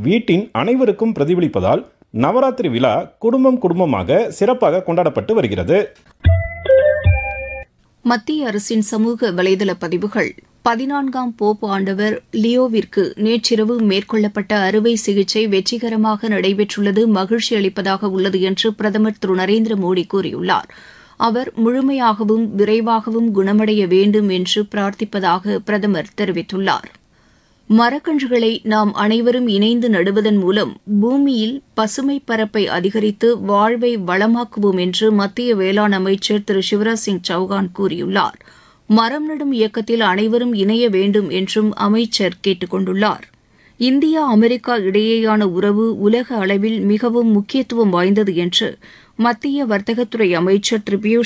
வீட்டின் அனைவருக்கும் பிரதிபலிப்பதால் நவராத்திரி விழா குடும்பம் குடும்பமாக சிறப்பாக கொண்டாடப்பட்டு வருகிறது மத்திய அரசின் சமூக வலைதள பதிவுகள் பதினான்காம் போப் ஆண்டவர் லியோவிற்கு நேற்றிரவு மேற்கொள்ளப்பட்ட அறுவை சிகிச்சை வெற்றிகரமாக நடைபெற்றுள்ளது மகிழ்ச்சி அளிப்பதாக உள்ளது என்று பிரதமர் திரு நரேந்திர மோடி கூறியுள்ளார் அவர் முழுமையாகவும் விரைவாகவும் குணமடைய வேண்டும் என்று பிரார்த்திப்பதாக பிரதமர் தெரிவித்துள்ளார் மரக்கன்றுகளை நாம் அனைவரும் இணைந்து நடுவதன் மூலம் பூமியில் பசுமை பரப்பை அதிகரித்து வாழ்வை வளமாக்குவோம் என்று மத்திய வேளாண் அமைச்சர் திரு சிவராஜ் சிங் சௌகான் கூறியுள்ளார் மரம் நடும் இயக்கத்தில் அனைவரும் இணைய வேண்டும் என்றும் அமைச்சர் கேட்டுக் கொண்டுள்ளார் இந்தியா அமெரிக்கா இடையேயான உறவு உலக அளவில் மிகவும் முக்கியத்துவம் வாய்ந்தது என்று மத்திய வர்த்தகத்துறை அமைச்சர் திரு பியூஷ்